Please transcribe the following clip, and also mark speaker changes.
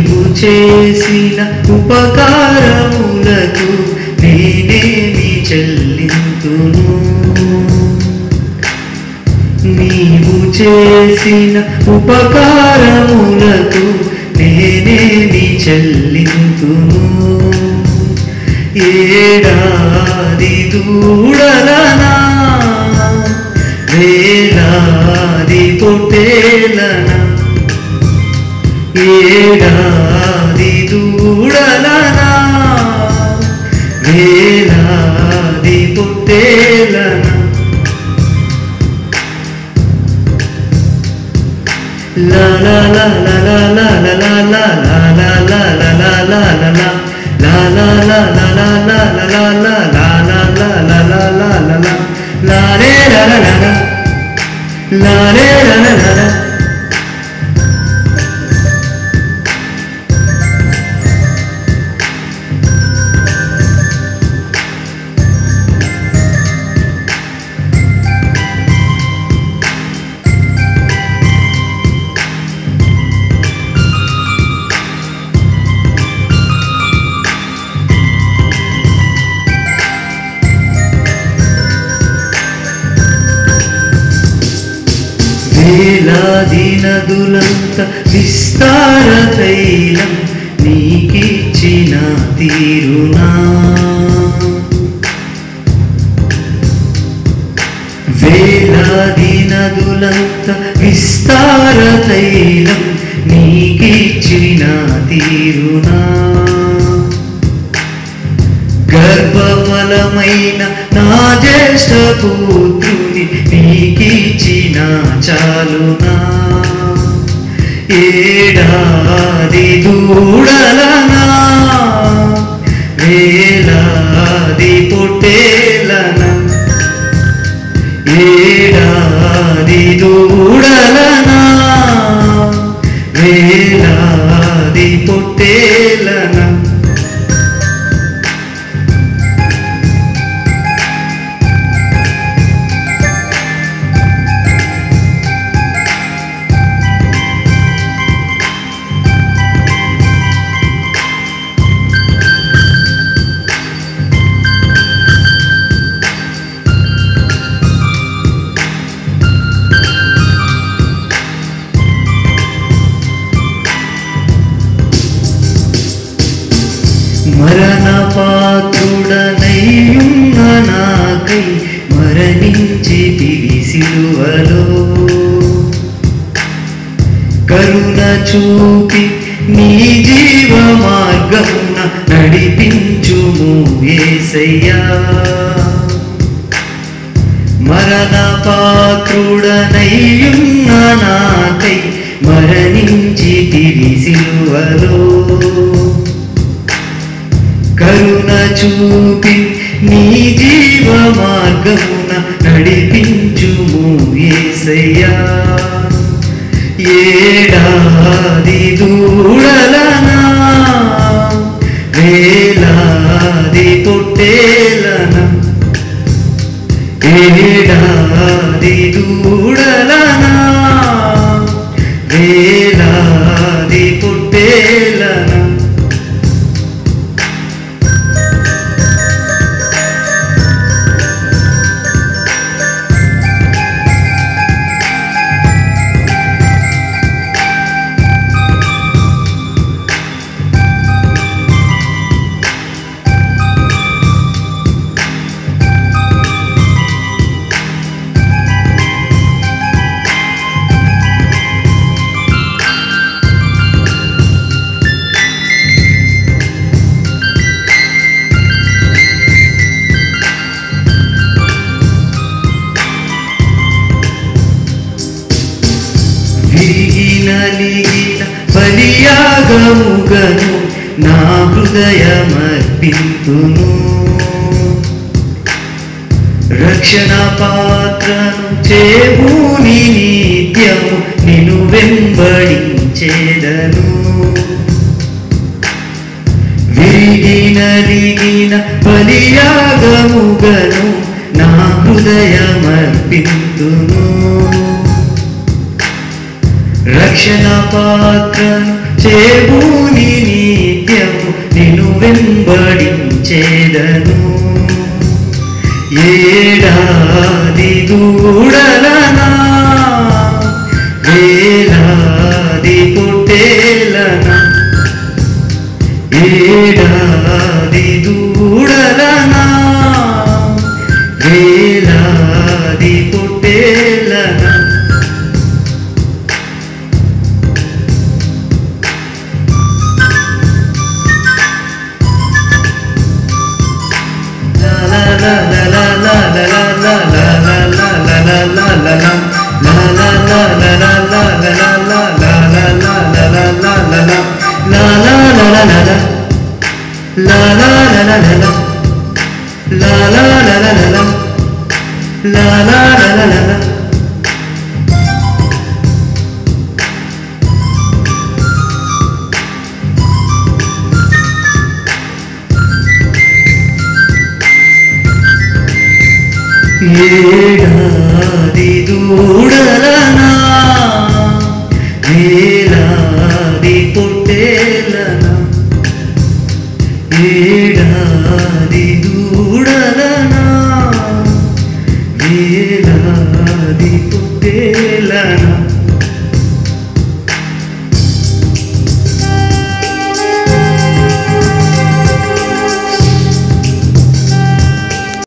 Speaker 1: నీవు చేసిన ఉపకారములకు నేనేమి చెల్లింతును నీవు చేసిన ఉపకారములకు నేనేమి చెల్లింతును ఏడాది దూడలనా వేలాది పొట్టేలనా ఏడాది దూడలనా వేలాది పొట్టేలనా La la la la la la la la la la la la la la la la la La la la la la la la la la la la la la la la la la La re la la la la La re la la la la వేలాది నదులంత విస్తార తైలం నీకిచ్చిన తీరునా వేలాది నదులంత విస్తార తైలం నీకిచ్చిన తీరునా గర్భఫలమైన నా జ్యేష్ఠ పుత్రుని నీకిచ్చిన చాలునా ఏడాది దూడలనా వేలాది పొట్టేలనా ఏడాది దూడలనా వేలాది పొట్టేలనా మరణ పాత్రుడనయ్యున్న నాకై మరణించి సిలువలో కరుణ చూపి నీ జీవ మార్గమున నడిపించుము ఏసయ్యా మరణ పాత్రుడనయ్యున్న నాకై మరణించి సిలువలో కరుణ చూపి నీ జీవ మార్గమున నడిపించుము ఏసయ్యా ఏడాది దూడలనా వేలాది పొట్టేలనా ఏడాది దూడలనా వేలాది పొట్టేలనా విరిగి నలిగిన బలియాగముగను నా హృదయమర్పింతును రక్షణ పాత్రను చేబూని నిత్యము నిన్ను వెంబడించేదను విరిగి నలిగిన బలియాగముగను నా హృదయమర్పింతును రక్షణ పాత్రను చేబూని వెంబడించేదను ఏడాది దూడలనా వేలాది పొట్టేలనా ఏడాది దూడలనా వేలాది పొట్టేలనా ఏడాది దూడలనా వేలాది పొట్టేలనా ఏ